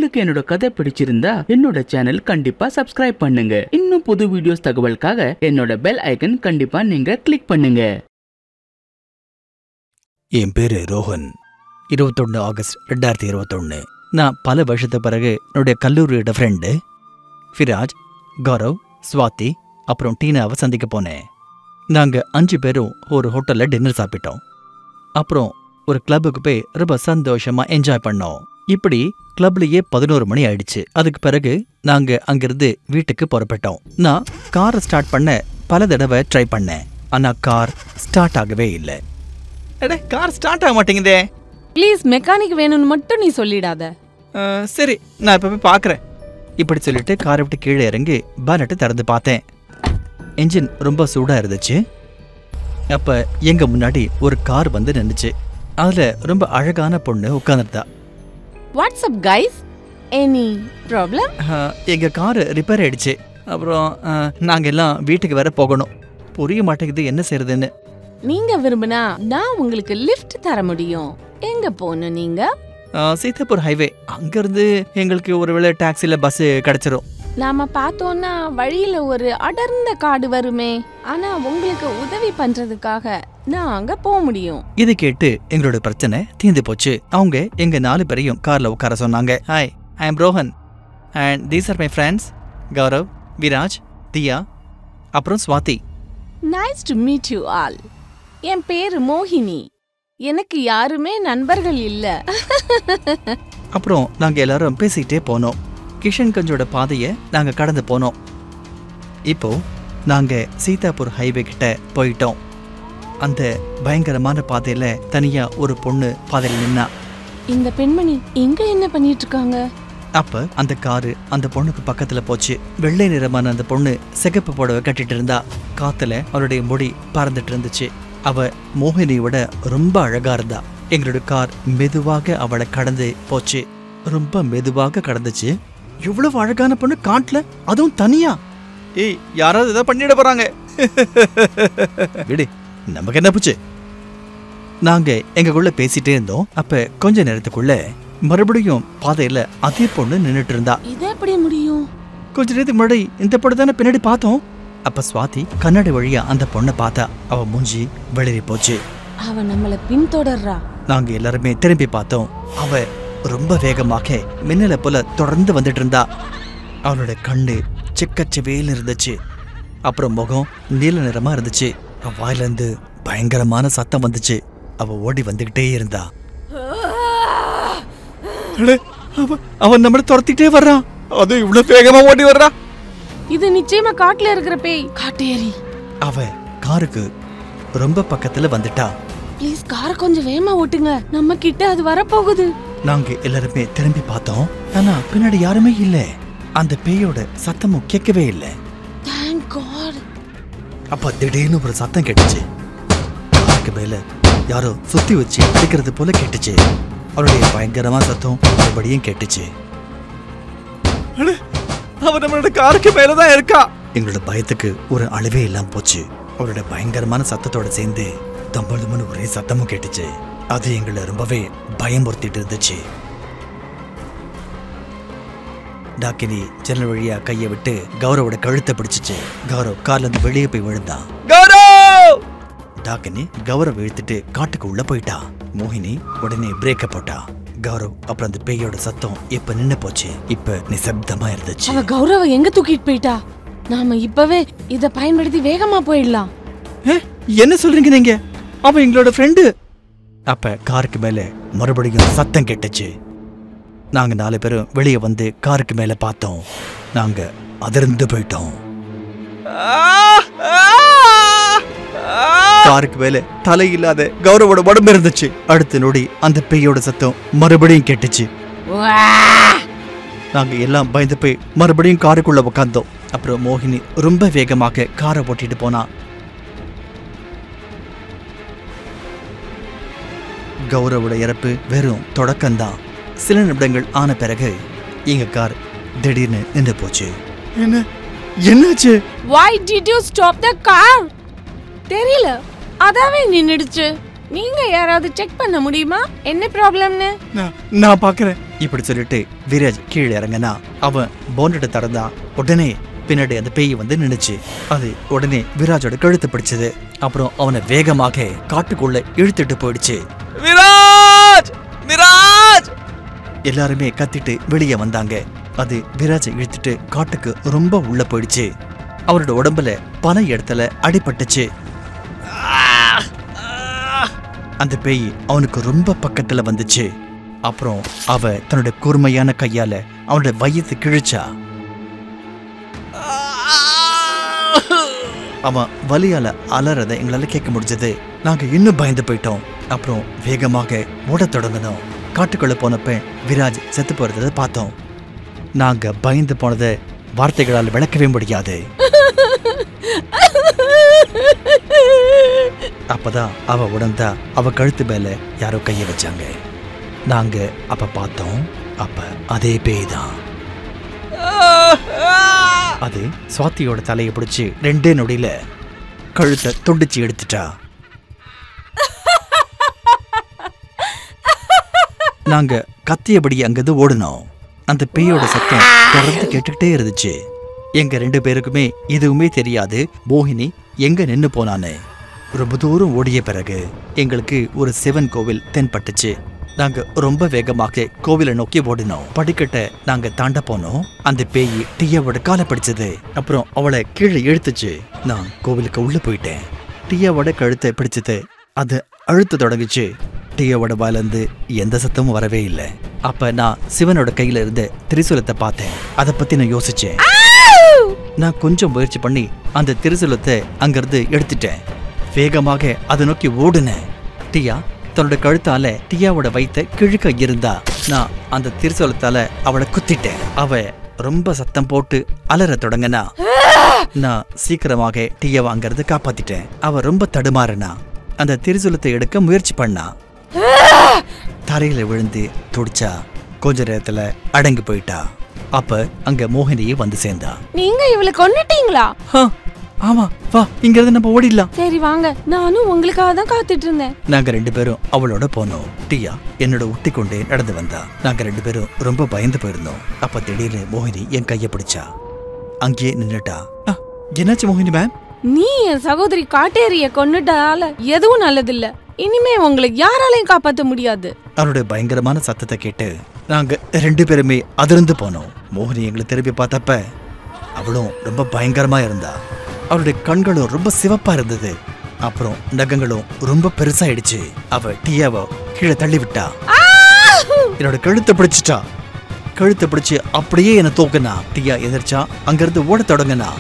உங்களுக்கு என்னோட கதை பிடிச்சிருந்தா என்னோட சேனல் கண்டிப்பா சப்ஸ்கிரைப் பண்ணுங்க இன்னும் புது வீடியோஸ் தகவலுக்காக என்னோட பெல் ஐக்கன் கண்டிப்பா நீங்க கிளிக் பண்ணுங்க என் பேரு ரோஹன் இருபத்தொன்னு ஆகஸ்ட் ரெண்டாயிரத்தி இருபத்தொன்னு நான் பல வருஷத்துக்கு பிறகு என்னுடைய கல்லூரியோட ஃப்ரெண்டு ஃபிராஜ் கௌரவ் ஸ்வாதி அப்புறம் டீனாவை சந்திக்க போனேன் நாங்கள் அஞ்சு பேரும் ஒரு ஹோட்டலில் டின்னர் சாப்பிட்டோம் அப்புறம் ஒரு கிளப்புக்கு போய் ரொம்ப சந்தோஷமா என்ஜாய் பண்ணோம் இப்படி கிளப்லயே பதினோரு மணி ஆயிடுச்சு அதுக்கு பிறகு நாங்க அங்கிருந்து வீட்டுக்கு புறப்பட்டோம் நான் காரை ஸ்டார்ட் பண்ண பல தடவை ட்ரை பண்ணேன் ஆனா கார் ஸ்டார்ட் ஆகவே இல்லை அட கார் ஸ்டார்ட் ஆக மாட்டேங்குதே ப்ளீஸ் மெக்கானிக் வேணும்னு மட்டும் நீ சொல்லிடாத அஹ், சரி நான் இப்போ போய் பார்க்குறேன் இப்படி சொல்லிட்டு காரை விட்டு கீழே இறங்கி பேனட்டை திறந்து பார்த்தேன் என்ஜின் ரொம்ப சூடாக இருந்துச்சு அப்போ எங்க முன்னாடி ஒரு கார் வந்து நின்றுச்சு அதில் ரொம்ப அழகான பொண்ணு உட்காந்துருந்தா வாட்ஸ்அப் கைஸ் எனி ப்ராப்ளம் எங்கள் கார் ரிப்பேர் ஆயிடுச்சு அப்புறம் நாங்கள் எல்லாம் வீட்டுக்கு வேற போகணும் புரிய மாட்டேங்குது என்ன செய்யறதுன்னு நீங்க விரும்பினா நான் உங்களுக்கு லிஃப்ட் தர முடியும் எங்க போகணும் நீங்க அஹ், சீதாப்பூர் ஹைவே அங்கேருந்து எங்களுக்கு ஒருவேளை டாக்ஸியில் பஸ்ஸு கிடச்சிரும் நாம பார்த்தோம்னா வழியில ஒரு அடர்ந்த காடு வருமே ஆனா உங்களுக்கு உதவி பண்றதுக்காக நான் அங்க போக முடியும் இது கேட்டு எங்களோட பிரச்சனை தீர்ந்து போச்சு அவங்க எங்க நாலு பேரையும் கார்ல உட்கார சொன்னாங்க hi I'm Rohan and these are my friends Gaurav Viraj Diya அப்புறம் Swati nice to meet you all என் பேரு மோகினி எனக்கு யாருமே நண்பர்கள் இல்ல அப்புறம் நாங்க எல்லாரும் பேசிக்கிட்டே போனோம் கிஷன்கஞ்சோட பாதையை நாங்க கடந்து போனோம் இப்போ நாங்க சீதாப்பூர் ஹைவே கிட்ட போயிட்டோம் அந்த பயங்கரமான பாதையில தனியா ஒரு பொண்ணு பாதையில் நின்னா இந்த பெண்மணி இங்க என்ன பண்ணிட்டு இருக்காங்க அப்ப அந்த காரு அந்த பொண்ணுக்கு பக்கத்துல போச்சு வெள்ளை நிறமான அந்த பொண்ணு சிகப்பு புடவை கட்டிட்டு இருந்தா காத்துல அவளுடைய முடி பறந்துட்டு இருந்துச்சு அவ மோகினியோட ரொம்ப அழகா இருந்தா எங்களோட கார் மெதுவாக அவளை கடந்து போச்சு ரொம்ப மெதுவாக கடந்துச்சு இவ்வளவு அழகான பொண்ணு காட்டுல அதுவும் தனியா ஏய் யாராவது ஏதாவது பண்ணிட போறாங்க விடு நமக்கு என்ன போச்சு நாங்க எங்களுக்குள்ள பேசிட்டே இருந்தோம் அப்ப கொஞ்ச நேரத்துக்குள்ள மறுபடியும் பாதையில அதே பொண்ணு நின்னுட்டு இருந்தா இது எப்படி முடியும் கொஞ்ச நேரத்துக்கு முன்னாடி இந்த படம் தானே பின்னாடி பார்த்தோம் அப்ப சுவாதி கண்ணாடி வழியா அந்த பொண்ணை பார்த்தா அவ மூஞ்சி வெளிரி போச்சு அவ நம்மள பின்தொடர்றா நாங்க எல்லாருமே திரும்பி பார்த்தோம் அவ ரொம்ப வேகமாக மின்னல போல தொடர்ந்து வந்துட்டு இருந்தா அவளோட கண்ணு சிக்கச்சவேல் இருந்துச்சு அப்புறம் முகம் நீல நிறமா இருந்துச்சு அவ வாயில இருந்து பயங்கரமான சத்தம் வந்துச்சு அவ ஓடி வந்துகிட்டே இருந்தா அட, அவ அவன் நம்மள துரத்திட்டே வர்றான் அது இவ்வளவு வேகமா ஓடி வர்றா இது நிச்சயமா காட்டுல இருக்கிற பேய் காட்டேரி அவ காருக்கு ரொம்ப பக்கத்துல வந்துட்டா ப்ளீஸ் காரை கொஞ்சம் வேகமா ஓட்டுங்க நம்ம கிட்ட அது வரப்போகுது நாங்க எல்லாருமே திரும்பி பார்த்தோம் ஆனா பின்னாடி யாருமே இல்ல அந்த பேயோட சத்தமும் கேட்கவே இல்ல தேங்க் காட் அப்ப திடீர்னு ஒரு சத்தம் கேட்டுச்சு காருக்கு மேல யாரோ சுத்தி வச்சு அடிக்கிறது போல கேட்டுச்சு அவருடைய பயங்கரமா சத்தம் மறுபடியும் கேட்டுச்சு அவர் நம்மளோட காருக்கு மேலதான் இருக்கா எங்களோட பயத்துக்கு ஒரு அளவே இல்லாம போச்சு அவரோட பயங்கரமான சத்தத்தோட சேர்ந்து தம்பல் தம்பல் ஒரே சத்தமும் கேட்டுச்சு அது எங்களை ரொம்பவே பயமுறுத்திட்டு இருந்துச்சு டாக்கினி ஜன்னல் வழியா கையை விட்டு கௌரவோட கழுத்தை பிடிச்சிச்சு கௌரவ் கார்ல இருந்து வெளியே போய் விழுந்தான் கௌரவ் டாக்கினி கௌரவ் இழுத்துட்டு காட்டுக்கு உள்ள போயிட்டா மோகினி உடனே பிரேக்க போட்டா கௌரவ் அப்புறம் அந்த பேயோட சத்தம் இப்ப நின்னு போச்சு இப்ப நிசப்தமா இருந்துச்சு அவ கௌரவ எங்க தூக்கிட்டு போயிட்டா நாம இப்பவே இத பயன்படுத்தி வேகமா போயிடலாம் ஏ, என்ன சொல்றீங்க நீங்க அவன் எங்களோட ஃப்ரெண்டு அப்ப காருக்கு மேல மறுபடியும் சத்தம் கேட்டுச்சு நாங்க நாலு பேரும் வெளியே வந்து காருக்கு மேல பார்த்தோம் நாங்க அதிர்ந்து போயிட்டோம் காருக்கு மேல தலை இல்லாத கௌரவோட உடம்பு இருந்துச்சு அடுத்த நொடி அந்த பேயோட சத்தம் மறுபடியும் கேட்டுச்சு நாங்க எல்லாம் பயந்து போய் மறுபடியும் காருக்குள்ள உட்காந்தோம் அப்புறம் மோகினி ரொம்ப வேகமாக காரை ஓட்டிட்டு போனா கௌரவோட இறப்பு வெறும் தொடக்கம்தான் சில நிமிடங்கள் ஆன பிறகு எங்க கார் திடீர்னு நின்று போச்சு என்ன என்னாச்சு why did you stop the car தெரியல அதாவே நின்னுடுச்சு நீங்க யாராவது செக் பண்ண முடியுமா என்ன ப்ராப்ளம்னு நான் நான் பாக்குறேன் இப்படி சொல்லிட்டு வீராஜ் கீழே இறங்கினா அவன் போனட்டை திறந்தான் உடனே பின்னாடி அந்த பேய் வந்து நின்னுச்சு அது உடனே விராஜோட கழுத்தை பிடிச்சது அப்புறம் அவனை வேகமாக காட்டுக்குள்ள இழுத்துட்டு போயிடுச்சு விராஜ் விராஜ் எல்லாருமே கத்திட்டு வெளியே வந்தாங்க அது விராஜை இழுத்துட்டு காட்டுக்கு ரொம்ப உள்ள போயிடுச்சு அவரோட உடம்புல பல இடத்துல அடிபட்டுச்சு அந்த பேய் அவனுக்கு ரொம்ப பக்கத்துல வந்துச்சு அப்புறம் அவ தன்னோட கூர்மையான கையால அவனோட வயிற்று கிழிச்சா அவன் வலியால அலறத எங்களால கேட்க முடிஞ்சது நாங்க இன்னும் பயந்து போயிட்டோம் அப்புறம் வேகமாக ஓடத் தொடங்கினோம் காட்டுக்குள்ள போனப்ப விராஜ் செத்து போறதை பார்த்தோம் நாங்க பயந்து போனதை வார்த்தைகளால் விளக்கவே முடியாது அப்பதான் அவ உடந்தா அவ கழுத்து மேல யாரோ கைய வச்சாங்க நாங்க அப்ப பார்த்தோம் அப்ப அதே பேய் தான் அது சுவாத்தியோட தலையை பிடிச்சு ரெண்டே நொடியில கழுத்தை துண்டிச்சு எடுத்துட்டா நாங்க கத்தியபடி அங்கிருந்து ஓடுனோம் அந்த பேயோட சத்தம் தொடர்ந்து கேட்டுக்கிட்டே இருந்துச்சு எங்க ரெண்டு பேருக்குமே எதுவுமே தெரியாது மோகினி எங்க நின்னு போனான்னு ரொம்ப தூரம் ஓடிய பிறகு எங்களுக்கு ஒரு சிவன் கோவில் தென்பட்டுச்சு நாங்க ரொம்ப வேகமாக கோவிலை நோக்கி ஓடினோம் படிக்கட்டை நாங்க தாண்ட போனோம் அந்த பேய் டியாவோட காலை பிடிச்சது அப்புறம் அவளை கீழே இழுத்துச்சு நான் கோவிலுக்கு உள்ள போயிட்டேன் டியாவோட கழுத்தை பிடிச்சது அது அழுத்த தொடங்குச்சு டியாவோட வாயிலிருந்து எந்த சத்தமும் வரவே இல்லை அப்ப நான் சிவனோட கையில இருந்த திரிசூலத்தை பார்த்தேன் அதை பத்தி நான் யோசிச்சேன் நான் கொஞ்சம் முயற்சி பண்ணி அந்த திரிசூலத்தை அங்கிருந்து எடுத்துட்டேன் வேகமாக அதை நோக்கி ஓடுனேன் டியா தன்னோட கழுத்தால டியாவோட வயித்தை கிழுக்க இருந்தா நான் அந்த திரிசூலத்தால அவளை குத்திட்டேன் அவ ரொம்ப சத்தம் போட்டு அலற தொடங்கினா நான் சீக்கிரமாக டியாவை அங்கிருந்து காப்பாத்திட்டேன் அவ ரொம்ப தடுமாறினா அந்த திரிசூலத்தை எடுக்க முயற்சி பண்ணா தரையில விழுந்து துடிச்சா கொஞ்ச நேரத்துல அடங்கி போயிட்டா அப்ப அங்க மோகினியே வந்து சேர்ந்தா நீங்க இவளை கொன்னுட்டீங்களா "ஹா, ஆமா வா இங்க இருந்து நம்ம ஓடிடலாம் சரி வாங்க நானும் உங்களுக்காக தான் காத்துட்டு இருந்தேன் நாங்க ரெண்டு பேரும் அவளோட போனோம் டியா என்னோட ஒட்டி கொண்டே நடந்து வந்தா நாங்க ரெண்டு பேரும் ரொம்ப பயந்து போயிருந்தோம் அப்ப திடீர்னு மோகினி என் கைய பிடிச்சா அங்கேயே நின்னுட்டா "ஆ, என்னாச்சு மோகினி மேம் நீ என் சகோதரி காட்டேரிய கொன்னுட்டதால எதுவும் நல்லதில்ல இனிமே உங்களை யாராலையும் காப்பாத்த முடியாது அவருடைய பயங்கரமான சத்தத்தை கேட்டு நாங்க ரெண்டு பேருமே அதிர்ந்து போனோம் மோகினி எங்களை திரும்பி பார்த்தப்ப அவளும் ரொம்ப பயங்கரமா இருந்தா அவளுடைய கண்களும் ரொம்ப சிவப்பா இருந்தது அப்புறம் நகங்களும் ரொம்ப பெருசாயிடுச்சு அவ டியாவை கீழே தள்ளி விட்டா என்னோட கழுத்தை பிடிச்சிட்டா கழுத்தை பிடிச்சு அப்படியே என்ன தூக்குனா டியா எதிர்ச்சா அங்கிருந்து ஓடத் தொடங்குனா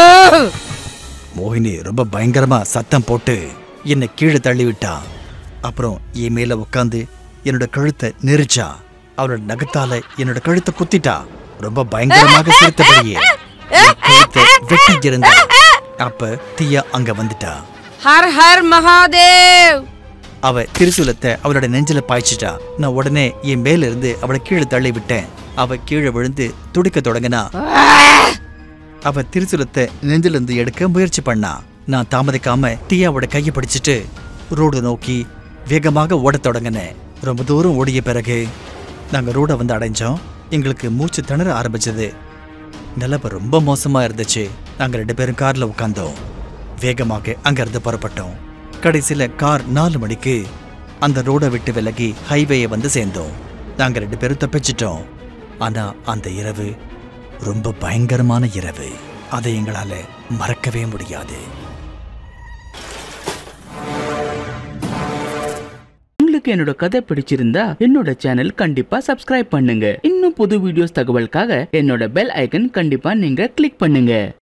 மோகினி ரொம்ப பயங்கரமா சத்தம் போட்டு என்னை கீழே தள்ளி விட்டா அப்புறம் என் மேல உட்காந்து என்னோட கழுத்தை நெரிச்சா அவளோட நகத்தால என்னோட கழுத்தை குத்திட்டா ரொம்ப பயங்கரமாக சிரித்தபடியே என் கழுத்தை வெட்டி இருந்தா அப்ப தீயா அங்க வந்துட்டா ஹர் ஹர் மகாதேவ் அவ திரிசூலத்தை அவளோட நெஞ்சில பாய்ச்சிட்டா நான் உடனே என் மேல இருந்து அவளை கீழே தள்ளி விட்டேன் அவ கீழே விழுந்து துடிக்க தொடங்கினா அவ திரிசூலத்தை நெஞ்சில இருந்து எடுக்க முயற்சி பண்ணா நான் தாமதிக்காம டியாவோட கையை பிடிச்சிட்டு ரோடு நோக்கி வேகமாக ஓடத் தொடங்கினேன் ரொம்ப தூரம் ஓடிய பிறகு நாங்க ரோட வந்து அடைஞ்சோம் எங்களுக்கு மூச்சு திணற ஆரம்பிச்சது நிலவு ரொம்ப மோசமா இருந்துச்சு நாங்க ரெண்டு பேரும் கார்ல உட்கார்ந்தோம் வேகமாக அங்கிருந்து புறப்பட்டோம் கடைசியில கார் நாலு மணிக்கு அந்த ரோட விட்டு விலகி ஹைவேயை வந்து சேர்ந்தோம் நாங்க ரெண்டு பேரும் தப்பிச்சிட்டோம் ஆனா அந்த இரவு ரொம்ப பயங்கரமான இரவு அதை எங்களால மறக்கவே முடியாது உங்களுக்கு என்னோட கதை பிடிச்சிருந்தா என்னோட சேனல் கண்டிப்பா சப்ஸ்கிரைப் பண்ணுங்க இன்னும் புது வீடியோஸ் தகவலுக்காக என்னோட பெல் ஐக்கன் கண்டிப்பா நீங்க கிளிக் பண்ணுங்க